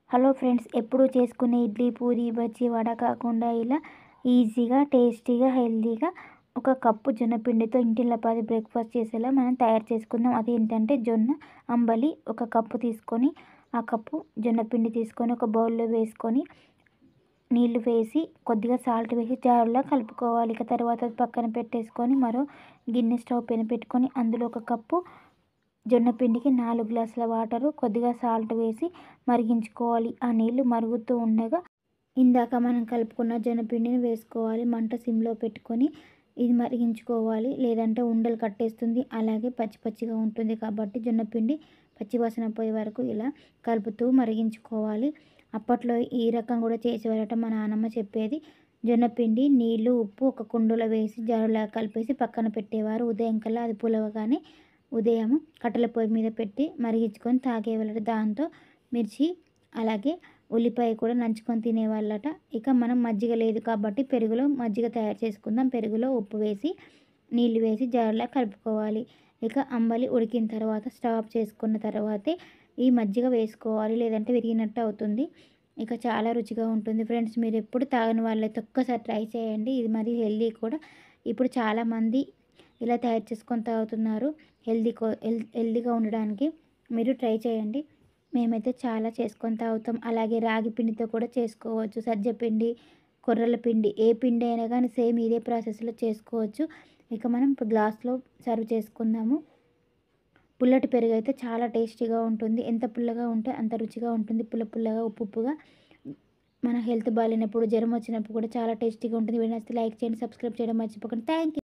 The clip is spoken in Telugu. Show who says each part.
Speaker 1: హలో ఫ్రెండ్స్ ఎప్పుడు చేసుకునే ఇడ్లీ పూరి బజ్జీ వడ కాకుండా ఇలా ఈజీగా టేస్టీగా హెల్తీగా ఒక కప్పు జొన్నపిండితో ఇంటిల్లపాది బ్రేక్ఫాస్ట్ చేసేలా మనం తయారు చేసుకుందాం అదేంటంటే జొన్న అంబలి ఒక కప్పు తీసుకొని ఆ కప్పు జొన్నపిండి తీసుకొని ఒక బౌల్లో వేసుకొని నీళ్లు వేసి కొద్దిగా సాల్ట్ వేసి జారులా కలుపుకోవాలి ఇక తర్వాత పక్కన పెట్టేసుకొని మరో గిన్నె స్టవ్ పైన పెట్టుకొని అందులో ఒక కప్పు జొన్నపిండికి నాలుగు గ్లాసుల వాటరు కొద్దిగా సాల్ట్ వేసి మరిగించుకోవాలి ఆ నీళ్లు మరుగుతూ ఉండగా ఇందాక మనం కలుపుకున్న జొన్నపిండిని వేసుకోవాలి మంట సిమ్లో పెట్టుకొని ఇది మరిగించుకోవాలి లేదంటే ఉండలు కట్టేస్తుంది అలాగే పచ్చి పచ్చిగా ఉంటుంది కాబట్టి జొన్నపిండి పచ్చివాసన పోయే వరకు ఇలా కలుపుతూ మరిగించుకోవాలి అప్పట్లో ఈ రకం కూడా చేసేవారట మా నాన్నమ్మ చెప్పేది జొన్నపిండి నీళ్లు ఉప్పు ఒక కుండలో వేసి జారులా కలిపేసి పక్కన పెట్టేవారు ఉదయం కల్లా అది పులవగానే ఉదయం కట్టెల పొయ్యి మీద పెట్టి మరిగించుకొని తాగేవాళ్ళట దాంతో మిర్చి అలాగే ఉల్లిపాయ కూడా నంచుకొని తినేవాళ్ళట ఇక మనం మజ్జిగ లేదు కాబట్టి పెరుగులో మజ్జిగ తయారు చేసుకుందాం పెరుగులో ఉప్పు వేసి నీళ్ళు వేసి జారులా కలుపుకోవాలి ఇక అంబలి ఉడికిన తర్వాత స్టవ్ ఆఫ్ చేసుకున్న తర్వాతే ఈ మజ్జిగ వేసుకోవాలి లేదంటే విరిగినట్టు అవుతుంది ఇక చాలా రుచిగా ఉంటుంది ఫ్రెండ్స్ మీరు ఎప్పుడు తాగని వాళ్ళైతే ఒక్కసారి ట్రై చేయండి ఇది మరి హెల్దీ కూడా ఇప్పుడు చాలామంది ఇలా తయారు చేసుకొని తాగుతున్నారు హెల్దీ హెల్దీగా ఉండడానికి మీరు ట్రై చేయండి మేమైతే చాలా చేసుకొని తాగుతాం అలాగే రాగి పిండితో కూడా చేసుకోవచ్చు సజ్జ పిండి కొర్రల పిండి ఏ పిండి అయినా కానీ సేమ్ ఇదే ప్రాసెస్లో చేసుకోవచ్చు ఇక మనం ఇప్పుడు గ్లాస్లో సర్వ్ చేసుకుందాము పుల్లటి పెరుగు అయితే చాలా టేస్టీగా ఉంటుంది ఎంత పుల్లగా ఉంటే అంత రుచిగా ఉంటుంది పుల్ల పుల్లగా ఉప్పు ఉప్పుగా మన హెల్త్ బాగాలేనప్పుడు జ్వరం వచ్చినప్పుడు కూడా చాలా టేస్టీగా ఉంటుంది వీడియో నచ్చితే లైక్ చేయండి సబ్స్క్రైబ్ చేయడం మర్చిపోకండి థ్యాంక్ యూ